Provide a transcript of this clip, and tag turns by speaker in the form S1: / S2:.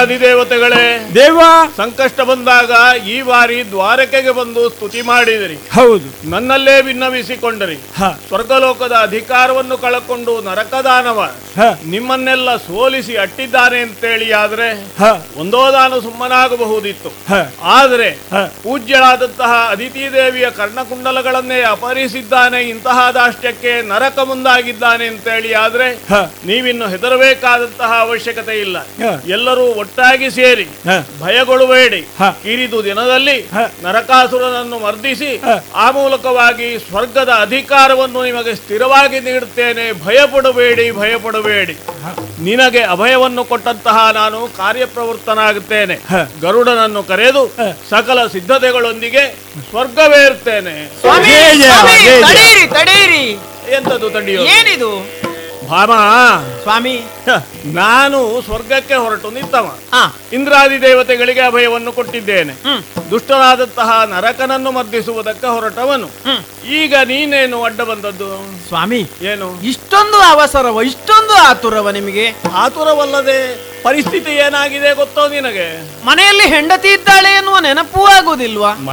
S1: ಅಧಿದೇವತೆಗಳೇ
S2: ದೇವ
S1: ಸಂಕಷ್ಟ ಬಂದಾಗ ಈ ಬಾರಿ ದ್ವಾರಕೆಗೆ ಬಂದು ಸ್ತುತಿ ಮಾಡಿದಿರಿ
S2: ಹೌದು
S1: ನನ್ನಲ್ಲೇ ಭಿನ್ನವಿಸಿಕೊಂಡರಿ
S2: ಹ
S1: ಸ್ವರ್ಗಲೋಕದ ಅಧಿಕಾರವನ್ನು ಕಳಕೊಂಡು ನರಕದಾನವ
S2: ಹ
S1: ನಿಮ್ಮನ್ನೆಲ್ಲ ಸೋಲಿಸಿ ಅಟ್ಟಿದ್ದಾನೆ ಅಂತೇಳಿ ಆದ್ರೆ
S2: ಹ
S1: ಒಂದೋ ನಾನು ಸುಮ್ಮನಾಗಬಹುದಿತ್ತು
S2: ಹ
S1: ಆದರೆ
S2: ಹ
S1: ಪೂಜ್ಯಳಾದಂತಹ ಅದಿತಿ ದೇವಿಯ ಕರ್ಣಕುಂಡಲಗಳನ್ನೇ ಅಪಹರಿಸಿದ್ದಾನೆ ಇಂತಹ ದಾಷ್ಟ್ಯಕ್ಕೆ ನರಕ ಮುಂದಾಗಿದ್ದಾನೆ ಅಂತೇಳಿ ಆದ್ರೆ
S2: ಹ
S1: ನೀವಿನ್ನು ಹೆದರಬೇಕಾದಂತಹ ಅವಶ್ಯಕತೆ ಇಲ್ಲ
S2: ಹ.
S1: ಎಲ್ಲರೂ ಒಟ್ಟಾಗಿ ಸೇರಿ
S2: ಹ
S1: ಭಯಗೊಳ್ಳಬೇಡಿ
S2: ಹ.
S1: ಕಿರಿದು ದಿನದಲ್ಲಿ
S2: ಹ.
S1: ನರಕಾಸುರನನ್ನು ಮರ್ದಿಸಿ
S2: ಹ.
S1: ಆ ಮೂಲಕವಾಗಿ ಸ್ವರ್ಗದ ಅಧಿಕಾರವನ್ನು ನಿಮಗೆ ಸ್ಥಿರವಾಗಿ ನೀಡುತ್ತೇನೆ ಭಯಪಡಬೇಡಿ ಭಯಪಡಬೇಡಿ ನಿನಗೆ ಅಭಯವನ್ನು ಕೊಟ್ಟಂತಹ ನಾನು ಕಾರ್ಯಪ್ರವೃತ್ತನಾಗುತ್ತೇನೆ
S2: ಹ.
S1: ಗರುಡನನ್ನು ಕರೆದು
S2: ಹ.
S1: ಸಕಲ ಸಿದ್ಧತೆಗಳೊಂದಿಗೆ ಸ್ವರ್ಗವೇರ್ತೇನೆ
S3: ಸ್ವಾಮಿ
S2: ಜಯ ಜಯ,
S3: ಸ್ವಾಮಿ,
S2: ಜಯ ಜಯ.
S3: ತಡೀರಿ ತಡೀರಿ
S1: ಎಂತದು ತಡೆಯೋ
S3: ಏನಿದು
S1: ಭಾಮ
S3: ಸ್ವಾಮಿ
S1: ಹ, ನಾನು ಸ್ವರ್ಗಕ್ಕೆ ಹೊರಟು ನಿಂತವ
S3: ಆ
S1: ಇಂದ್ರಾದಿ ದೇವತೆಗಳಿಗೆ ಅಭಯವನ್ನು ಕೊಟ್ಟಿದ್ದೇನೆ
S3: ಹ್ಮ್
S1: ದುಷ್ಟನಾದಂತಹ ನರಕನನ್ನು ಮರ್ದಿಸುವುದಕ್ಕೆ ಹೊರಟವನು
S3: ಹ್ಮ್
S1: ಈಗ ನೀನೇನು ಅಡ್ಡ ಬಂದದ್ದು
S3: ಸ್ವಾಮಿ
S1: ಏನು
S3: ಇಷ್ಟೊಂದು ಅವಸರವ ಇಷ್ಟೊಂದು ಆತುರವ ನಿಮಗೆ
S1: ಆತುರವಲ್ಲದೆ ಪರಿಸ್ಥಿತಿ ಏನಾಗಿದೆ ಗೊತ್ತೋ ನಿನಗೆ
S3: ಮನೆಯಲ್ಲಿ ಹೆಂಡತಿ ಇದ್ದಾಳೆ ಎನ್ನುವ ನೆನಪೂ ಆಗುವುದಿಲ್ವಾ